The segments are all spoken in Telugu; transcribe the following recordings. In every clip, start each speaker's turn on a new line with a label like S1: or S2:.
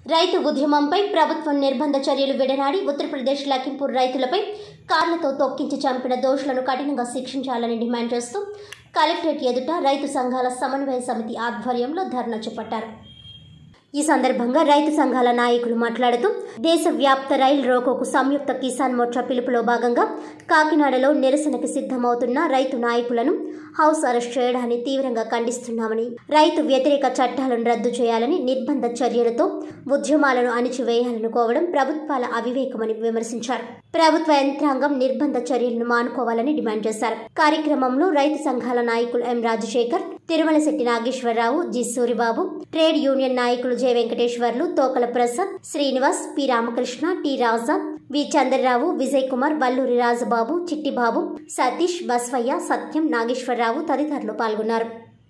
S1: రైతు ఉద్యమంపై ప్రభుత్వం నిర్బంధ చర్యలు విడనాడి ఉత్తరప్రదేశ్ లఖింపూర్ రైతులపై కార్లతో తొక్కించి చంపిన దోషులను కఠినంగా శిక్షించాలని డిమాండ్ చేస్తూ కలెక్టరేట్ ఎదుట రైతు సంఘాల సమన్వయ సమితి ఆధ్వర్యంలో ధర్నా చేపట్టారు ఈ సందర్భంగా రైతు సంఘాల నాయకులు మాట్లాడుతూ దేశవ్యాప్త రైలు రోకోకు సంయుక్త కిసాన్ మోర్చా పిలుపులో భాగంగా కాకినాడలో నిరసనకి సిద్ధమవుతున్న రైతు నాయకులను హౌస్ అరెస్ట్ చేయడాన్ని తీవ్రంగా ఖండిస్తున్నామని రైతు వ్యతిరేక చట్టాలను రద్దు చేయాలని నిర్బంధ చర్యలతో ఉద్యమాలను అణిచివేయాలని కోవడం ప్రభుత్వాల అవివేకమని విమర్శించారు ప్రభుత్వ యంత్రాంగం నిర్బంధ చర్యలను మానుకోవాలని డిమాండ్ చేశారు కార్యక్రమంలో రైతు సంఘాల నాయకులు M Rajasekhar Tirumalasetti Nageswararao G Suribabu trade union నాయకులు J Venkateswarlu Tokala Prasad Srinivas P Ramakrishna T Raja V Chandrarao Vijay Kumar Valluri Rajababu Chittibabu Satish Basvayya Satyam Nageswararao తదితరులు పాల్గొన్నారు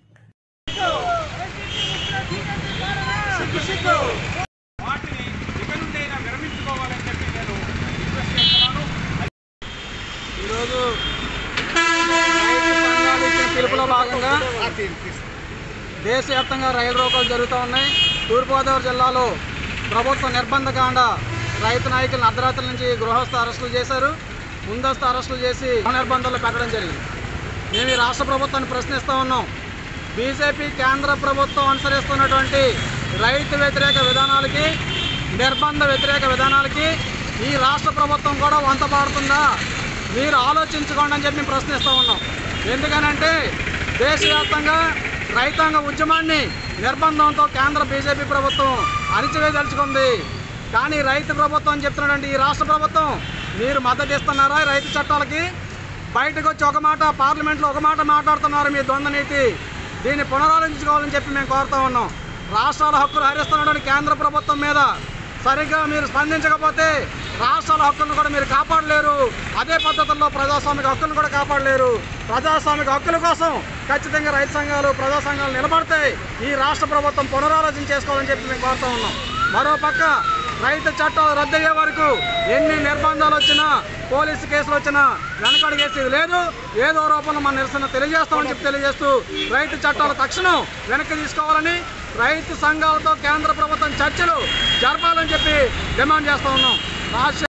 S2: వాటిని ఇక నుండైనా విరమించుకోవాలని చెప్పి నేను రిక్వెస్ట్ చేస్తున్నాను ఈరోజు రైతు సంఘాలు ఇచ్చిన పిలుపులో భాగంగా దేశవ్యాప్తంగా రైలు రోకోలు జరుగుతూ ఉన్నాయి తూర్పుగోదావరి జిల్లాలో ప్రభుత్వ నిర్బంధకాండ రైతు నాయకులను అర్ధరాత్రి నుంచి గృహస్థ అరెస్టులు చేశారు ముందస్తు అరెస్టులు చేసి నిర్బంధాలు పెట్టడం జరిగింది మేము ఈ రాష్ట్ర ప్రభుత్వాన్ని ప్రశ్నిస్తూ ఉన్నాం బీజేపీ కేంద్ర ప్రభుత్వం అనుసరిస్తున్నటువంటి రైతు వ్యతిరేక విధానాలకి నిర్బంధ వ్యతిరేక విధానాలకి ఈ రాష్ట్ర ప్రభుత్వం కూడా వంత పాడుతుందా మీరు ఆలోచించుకోండి అని చెప్పి మేము ప్రశ్నిస్తూ ఉన్నాం ఎందుకనంటే దేశవ్యాప్తంగా రైతాంగ ఉద్యమాన్ని నిర్బంధంతో కేంద్ర బీజేపీ ప్రభుత్వం అణిచివేయదలుచుకుంది కానీ రైతు ప్రభుత్వం అని చెప్తున్నటువంటి ఈ రాష్ట్ర ప్రభుత్వం మీరు మద్దతు ఇస్తున్నారా ఈ రైతు చట్టాలకి బయటకు వచ్చి ఒక మాట పార్లమెంట్లో ఒక మాట మాట్లాడుతున్నారు మీ ద్వంద్వ నీతి దీన్ని పునరాలోచించుకోవాలని చెప్పి మేము కోరుతా ఉన్నాం రాష్ట్రాల హక్కులు హరిస్తున్నటువంటి కేంద్ర ప్రభుత్వం మీద సరిగ్గా మీరు స్పందించకపోతే రాష్ట్రాల హక్కులను కూడా మీరు కాపాడలేరు అదే పద్ధతుల్లో ప్రజాస్వామిక హక్కులను కూడా కాపాడలేరు ప్రజాస్వామిక హక్కుల కోసం ఖచ్చితంగా రైతు సంఘాలు ప్రజా సంఘాలు నిలబడతాయి ఈ రాష్ట్ర ప్రభుత్వం పునరాలోచన చేసుకోవాలని చెప్పి మేము కోరుతా ఉన్నాం మరో పక్క రైతు చట్టాలు రద్దయ్యే వరకు ఎన్ని నిర్బంధాలు వచ్చినా పోలీసు కేసులు వచ్చినా వెనకడుగేసేది లేదు ఏదో రూపంలో మన నిరసన తెలియజేస్తామని చెప్పి తెలియజేస్తూ రైతు చట్టాలు తక్షణం వెనక్కి తీసుకోవాలని రైతు సంఘాలతో కేంద్ర ప్రభుత్వం చర్చలు జరపాలని చెప్పి డిమాండ్ చేస్తూ ఉన్నాం రాష్ట్ర